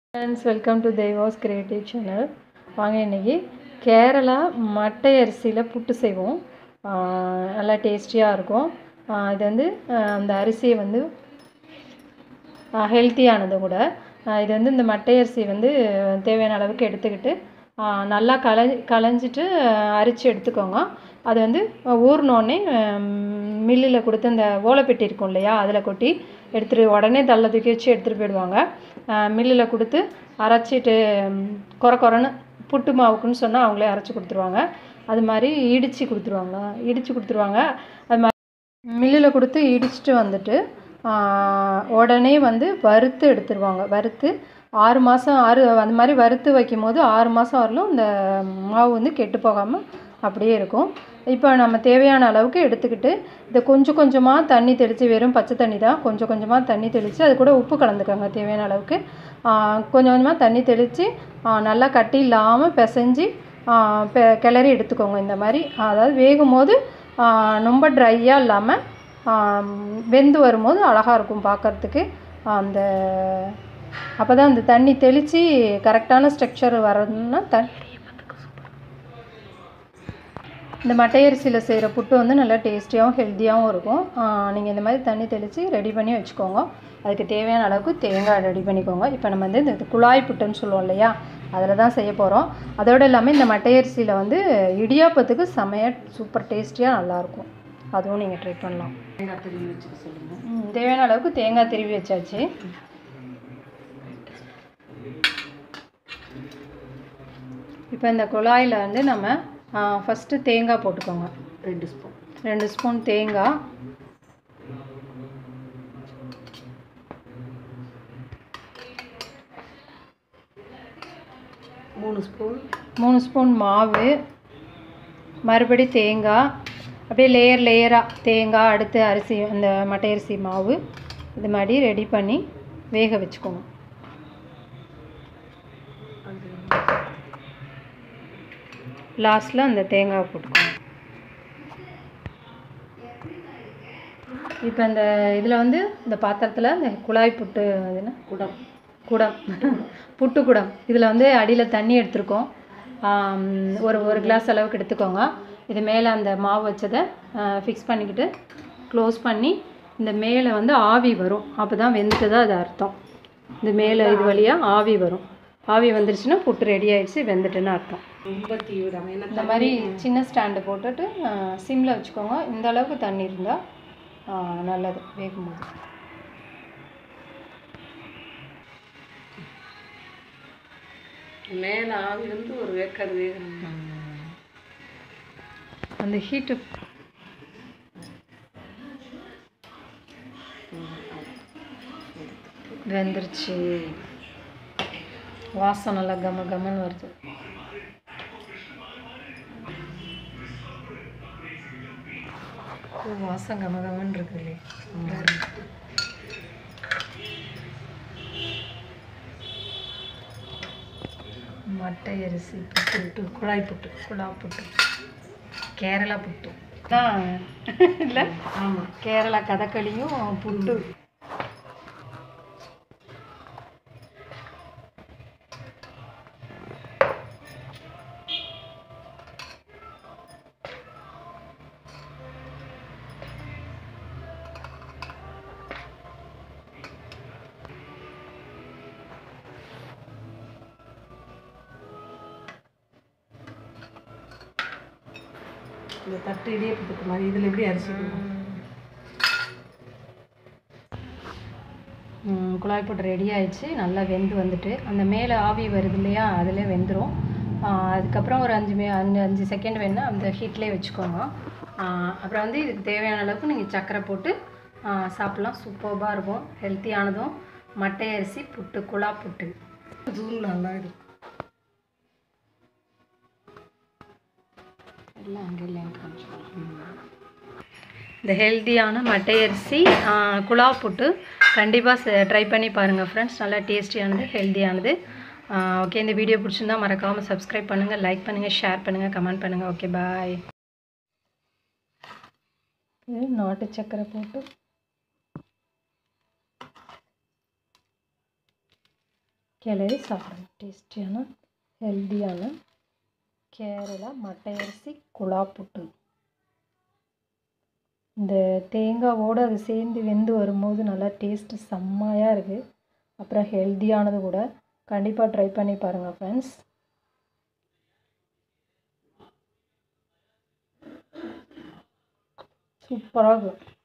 Friends welcome to Deiva's creative channel வாங்க இன்னைக்கு கேரளா மட்டை அரிசியில் புட்டு செய்வோம் ஆஹ் நல்லா டேஸ்டியாக இருக்கும் ஆஹ் இது வந்து ஆஹ் அந்த அரிசியை வந்து ஹெல்த்தியானது கூட ஆஹ் இது வந்து இந்த மட்டை அரிசி வந்து தேவையான அளவுக்கு எடுத்துக்கிட்டு ஆஹ் நல்லா கலை களைஞ்சிட்டு ஆஹ் அரிச்சு எடுத்துக்கோங்க அது வந்து ஊறினோடனே மில்லில் கொடுத்து அந்த ஓலைப்பெட்டி இருக்கும் இல்லையா அதில் கொட்டி எடுத்துகிட்டு உடனே தள்ள தூக்கி வச்சு எடுத்துகிட்டு போயிடுவாங்க மில்லில் கொடுத்து அரைச்சிட்டு ம், கொர கொரன்னு புட்டு மாவுக்குன்னு சொன்னால் அவங்களே அரைச்சி கொடுத்துருவாங்க அது மாதிரி இடித்து கொடுத்துருவாங்க இடித்து கொடுத்துருவாங்க அது மாதிரி மில்லில் கொடுத்து இடிச்சிட்டு வந்துட்டு ஆஹ், உடனே வந்து வறுத்து எடுத்துருவாங்க வறுத்து ஆறு மாதம் ஆறு அந்த மாதிரி வறுத்து வைக்கும் போது ஆறு மாதம் வரலும் இந்த மாவு வந்து கெட்டு போகாமல் அப்படியே இருக்கும் இப்போ நம்ம தேவையான அளவுக்கு எடுத்துக்கிட்டு இதை கொஞ்சம் கொஞ்சமாக தண்ணி தெளித்து வெறும் பச்சை தண்ணி தான் கொஞ்சம் கொஞ்சமாக தண்ணி தெளித்து அது கூட உப்பு கலந்துக்கோங்க தேவையான அளவுக்கு ஆஹ், கொஞ்சம் கொஞ்சமாக தண்ணி தெளித்து நல்லா கட்டி இல்லாமல் பிசைஞ்சு ஆஹ், பெ- கிளறி எடுத்துக்கோங்க இந்த மாதிரி அதாவது வேகும் போது ஆஹ், ரொம்ப ட்ரையாக இல்லாமல் வெந்து வரும்போது அழகாக இருக்கும் பார்க்கறதுக்கு அந்த அப்போ தான் அந்த தண்ணி தெளித்து கரெக்டான ஸ்ட்ரக்சர் வரணும்னா த இந்த மட்டை அரிசியில் செய்கிற புட்டு வந்து நல்லா டேஸ்டியாகவும் ஹெல்த்தியாகவும் இருக்கும் நீங்கள் இந்த மாதிரி தண்ணி தெளித்து ரெடி பண்ணி வச்சுக்கோங்க அதுக்கு தேவையான அளவுக்கு தேங்காய் ரெடி பண்ணிக்கோங்க இப்போ நம்ம வந்து இந்த குழாய் புட்டுன்னு சொல்லுவோம் இல்லையா அதில் தான் செய்ய போகிறோம் அதோடு இல்லாமல் இந்த மட்டை அரிசியில் வந்து இடியாப்பத்துக்கு செமையாக சூப்பர் டேஸ்டியாக நல்லாயிருக்கும் அதுவும் நீங்கள் ட்ரை பண்ணலாம் தேங்காய் திருவி வச்சுக்க சொல்லுங்கள் ம், தேவையான அளவுக்கு தேங்காய் திருவி வச்சாச்சு இப்போ இந்த குழாயில் வந்து நம்ம ஃபஸ்ட்டு தேங்காய் போட்டுக்கோங்க ரெண்டு ஸ்பூன் ரெண்டு ஸ்பூன் தேங்காய் மூணு ஸ்பூன் மூணு ஸ்பூன் மாவு மறுபடி தேங்காய் அப்படியே லேயர் லேயராக தேங்காய் அடுத்து அரிசி அந்த மட்டை அரிசி மாவு இது மாதிரி ரெடி பண்ணி வேக வச்சுக்கோங்க லாஸ்ட்டில் அந்த தேங்காய் போட்டுக்கோங்க இப்போ இந்த இதில் வந்து இந்த பாத்திரத்தில் இந்த குழாய் புட்டு அது என்ன குடம் குடம் புட்டு குடம் இதில் வந்து அடியில் தண்ணி எடுத்திருக்கோம் ஆம், ஒரு ஒரு கிளாஸ் அளவுக்கு எடுத்துக்கோங்க இது மேலே அந்த மாவு வச்சதை ஃபிக்ஸ் பண்ணிக்கிட்டு க்ளோஸ் பண்ணி இந்த மேலே வந்து ஆவி வரும் அப்போ தான் வெந்துட்டதா அது அர்த்தம் இந்த மேலே இது வழியாக ஆவி வரும் ஆவி வந்துருச்சுன்னா புட்டு ரெடி ஆயிடுச்சு வெந்துட்டுன்னு அர்த்தம் ரொம்ப தீ விடாம ஏன்னா இந்த மாதிரி சின்ன ஸ்டாண்டு போட்டுட்டு சிம்மில் வச்சுக்கோங்க இந்த அளவுக்கு தண்ணி இருந்தால் நல்லது வேகும்போது மேலே ஆவி வந்து ஒரு வேக்காடு வேகணும் அந்த ஹீட்டு வெந்துருச்சு வாசம் நல்லா கம கமன்னு வருது ஓ, வாசம் கம கமன்னு இருக்கு இல்லையா மட்டை அரிசி புட்டு குழாய் புட்டு குழா புட்டு கேரளா புட்டு தான் இல்லை ஆமாம் கேரளா கதகளியும் புட்டு இந்த தட்டு இடியப்பத்துக்கு மாதிரி இதில் எப்படி அரிசி போடணும்? ம், குழாய் போட்டு ரெடி ஆயிடுச்சு நல்லா வெந்து வந்துட்டு அந்த மேலே ஆவி வருது இல்லையா அதிலே வெந்துடும் அதுக்கப்புறம் ஒரு அஞ்சு மே அஞ்சு அஞ்சு செகண்ட் வேணா அந்த ஹீட்லேயே வச்சுக்கோங்க ஆ, அப்புறம் வந்து இதுக்கு தேவையான அளவுக்கு நீங்கள் சர்க்கரை போட்டு ஆ, சாப்பிட்லாம் சூப்பர்பாக இருக்கும் ஹெல்த்தியானதும் மட்டை அரிசி புட்டு குழா புட்டு தூள் நல்லா இருக்கும் எல்லாம் அங்கே இல்லை கொஞ்சம் இந்த ஹெல்த்தியான மட்டை அரிசி ஆ, குழா புட்டு கண்டிப்பாக ட்ரை பண்ணி பாருங்கள் ஃப்ரெண்ட்ஸ் நல்லா டேஸ்டியானது ஹெல்த்தியானது ஓகே இந்த வீடியோ பிடிச்சிருந்தா மறக்காமல் சப்ஸ்கிரைப் பண்ணுங்கள் லைக் பண்ணுங்கள் ஷேர் பண்ணுங்கள் கமெண்ட் பண்ணுங்கள் ஓகே பாய் நாட்டு சக்கரை போட்டு கிளறி சாப்பிடணும் டேஸ்டியான ஹெல்த்தியான கேரளா மட்டை அரிசி குழா புட்டு இந்த தேங்காவோடு அது சேர்ந்து வெந்து வரும்போது நல்லா டேஸ்ட்டு செம்மையாக இருக்குது அப்புறம் ஹெல்த்தியானது கூட கண்டிப்பாக ட்ரை பண்ணி பாருங்கள் ஃப்ரெண்ட்ஸ் சூப்பராக இருக்கும்